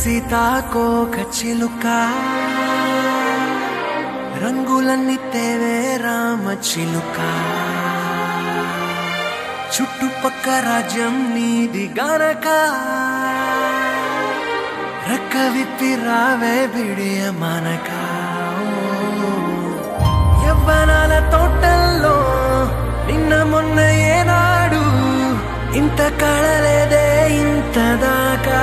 సీతాకోక చిలుక రంగులన్నీ తేవే రామ చిలుక చుట్టుపక్క రాజ్యం నీది గనక రెక్క విప్పి రావే బిడియ మనక యవ్వనాల తోటల్లో నిన్న మొన్న ఏనాడు ఇంత కళలేదే ఇంత దాకా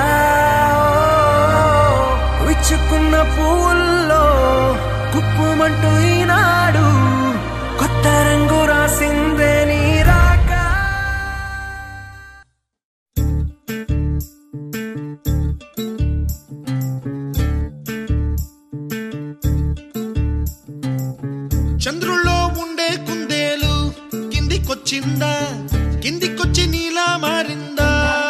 విచ్చుకున్న పువ్వుల్లో కుప్పుమంటూ ఈనాడు కొత్త రంగు రాసిందే నీ రాక చంద్రుల్లో ఉండే కుందేలు కిందికొచ్చిందా కిందికొచ్చి నీలా మారిందా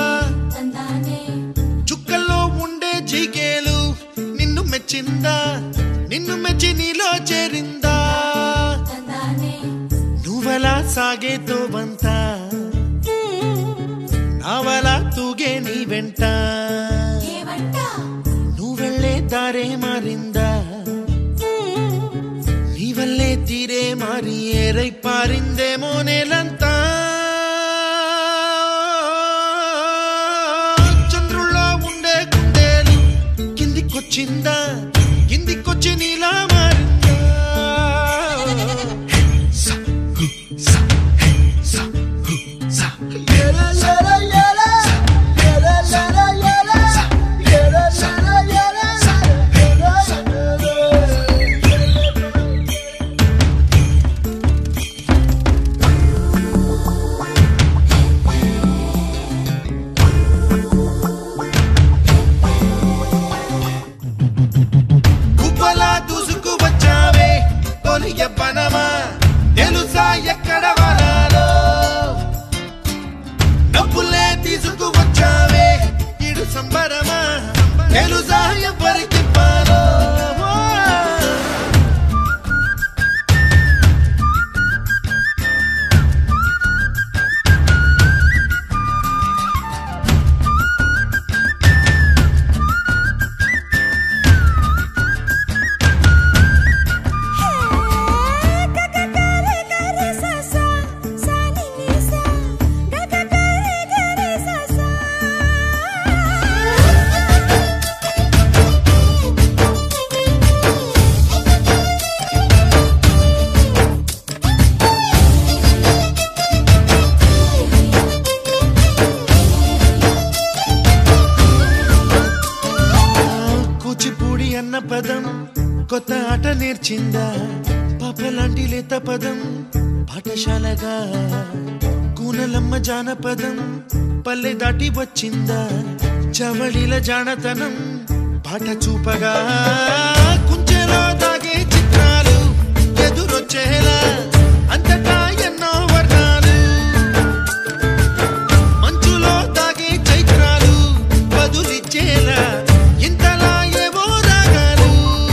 చుక్కల్లో ఉండే జీకేలు నిన్ను మెచ్చిందా నిన్ను మెచ్చి నీలో చేరిందా నువ్వలా సాగే తోవంత నావలా తూగే నీ వెంట నువ్వెళ్ళే దారే మారిందా నీ వల్లే తీరే మారి ఏరై పారిందేమో నేలంతా చంద్రుల్లో ఉండే కుందేలు కిందికొచ్చిందా కిందికొచ్చి నీలా మారిందా స, హు, స, హే, స, హు, స. గుబ్బలా దూసుకు వచ్చావే తొలి ఎవ్వనమా తెలుసా ఎక్కడ వనాలో డబ్బులే తీసుకు వచ్చావే ఇడు సంబరమా తెలుసా ఎవరికి పాలో కూచిపూడి అన్న పదం కొత్త ఆట నేర్చిందా పాపలాంటి లేత పదం పాఠశాలగా కూనలమ్మ జానపదం పల్లె దాటి వచ్చిందా చవళిల జానతనం పాట చూపగా కుంచెలో దాగే చిత్రాలు ఎదురొచ్చేలా అంతటా ఎన్నో వర్ణాలు మంచులో దాగే చైత్రాలు బదులిచ్చేలా ఇంతలా ఏవో రాగాలు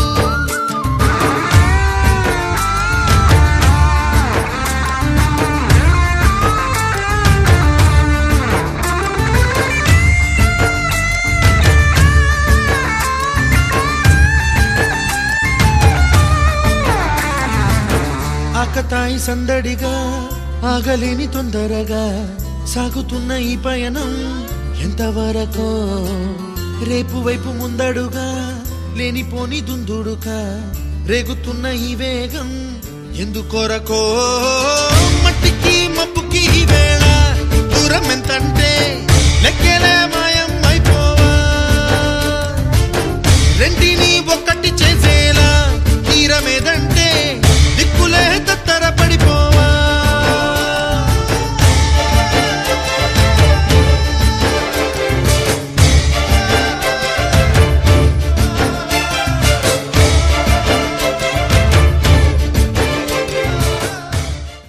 ఆకతాయి సందడిగా ఆగలేని తొందరగా సాగుతున్న ఈ పయనం ఎంతవరకో రేపు వైపు ముందడుగా లేనిపోని దుందుడుగా రేగుతున్న ఈ వేగం ఎందుకొరకో మట్టికి మబ్బు